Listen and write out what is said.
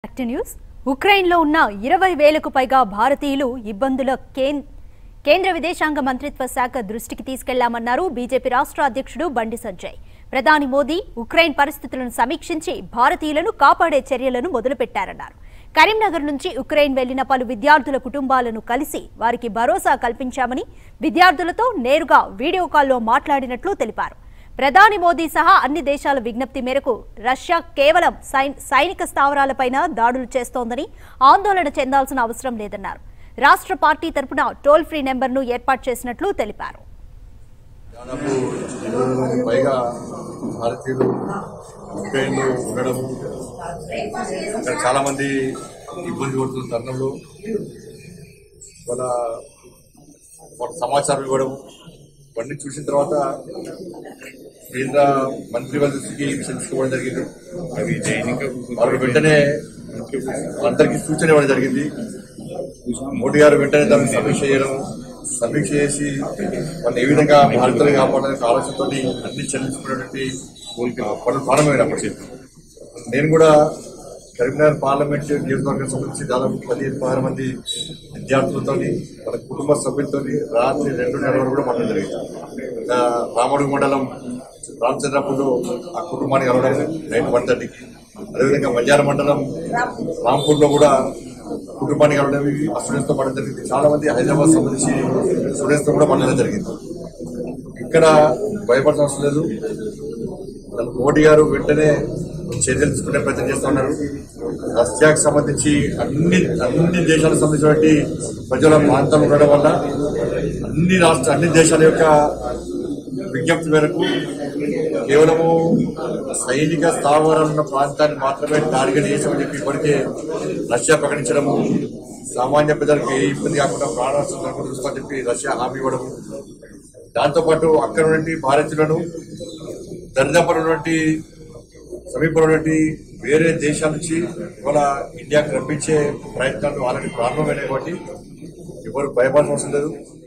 act news ఉక్రెయిన్లో ఉన్న ఇరవై వేలకు పైగా భారతీయులు ఇబ్బందుల కేన్- కేంద్ర విదేశాంగ మంత్రిత్వ శాఖ దృష్టికి తీసుకెళ్లామన్నారు బీజేపీ రాష్ట్ర అధ్యక్షుడు బండి సంజయ్ ప్రధాని మోదీ ఉక్రెయిన్ పరిస్థితులను సమీక్షించి భారతీయులను కాపాడే చర్యలను మొదలుపెట్టారన్నారు కరీంనగర్ నుంచి ఉక్రెయిన్ వెళ్లిన పలు విద్యార్థుల కుటుంబాలను కలిసి వారికి భరోసా కల్పించామని విద్యార్థులతో నేరుగా వీడియో కాల్లో మాట్లాడినట్లు తెలిపారు ప్రధాని మోదీ సహా అన్ని దేశాల విజ్ఞప్తి మేరకు రష్యా కేవలం సైన్- సైనిక స్థావరాలపైన దాడులు చేస్తోందని ఆందోళన చెందాల్సిన అవసరం లేదన్నారు రాష్ట్ర పార్టీ తరపున టోల్ ఫ్రీ నెంబర్ను ఏర్పాటు చేసినట్లు తెలిపారు దాదాపు ఇరవై మంది పైగా భారతీయులు ఉక్రెయిన్లో ఉండడం అక్కడ చాలా మంది ఇబ్బంది పడుతున్న తరుణంలో వాళ్ళ వాళ్ళ సమాచారం ఇవ్వడం ఇవన్నీ చూసిన తర్వాత కేంద్ర మంత్రి వాళ్ళ దృష్టికి ఈ విషయం తీసుకోవడం జరిగింది అవి వాళ్ళు వెంటనే అందరికీ సూచన ఇవ్వడం జరిగింది మోడీ గారు వెంటనే దాన్ని సమీక్ష చేయడం సమీక్ష చేసి వాళ్ళు ఏ విధంగా భారతను కాపాడాలనే ఆలోచనతో అన్ని చెల్లించుకునేటువంటి పనులు ప్రారంభమైనప్పటి నేను కూడా కరీంనగర్ పార్లమెంట్ నియోజకవర్గం సంబంధించి దాదాపు పదిహేను పదహారు మంది విద్యార్థులతో వాళ్ళ కుటుంబ సభ్యులతో రాత్రి రెండున్నర వరకు కూడా మాట్లాడడం జరిగింది ఇంకా రామడుగు మండలం రామచంద్రపూర్లో ఆ కుటుంబాన్ని కలవడం నైట్ వన్ థర్టీకి అదేవిధంగా మధ్యాహ్నం మండలం రాంపూర్లో కూడా కుటుంబాన్ని కలవడం ఆ స్టూడెంట్స్ తో పడడం జరిగింది చాలా మంది హైదరాబాద్ సంబంధించి స్టూడెంట్స్ తో కూడా పడడం జరిగింది ఇక్కడ భయపడాల్సిన అవసరం లేదు అసలు మోడీ గారు వెంటనే చర్యలు తీసుకునే ప్రయత్నం చేస్తూ ఉన్నారు రష్యాకు సంబంధించి అన్ని అన్ని దేశాలకు సంబంధించినటువంటి ప్రజల ప్రాంతాలు ఉండడం వల్ల అన్ని రాష్ట్ర అన్ని దేశాల యొక్క విజ్ఞప్తి మేరకు కేవలము సైనిక స్థావరాలు ఉన్న ప్రాంతాన్ని మాత్రమే టార్గెట్ చేసామని చెప్పి ఇప్పటికే రష్యా ప్రకటించడము సామాన్య ప్రజలకు ఏ ఇబ్బంది కాకుండా ప్రాణాలను చూసుకోని చెప్పి రష్యా హామీ ఇవ్వడము దాంతోపాటు అక్కడ నుండి భారతీయులను దరిదాపులు ఉన్నటువంటి సమీపంలో ఉన్నటువంటి వేరే దేశాల నుంచి ఇవాళ ఇండియాకి రప్పించే ప్రయత్నాలు ఆల్రెడీ ప్రారంభమైనాయి కాబట్టి ఎవరు భయపడాల్సిన అవసరం లేదు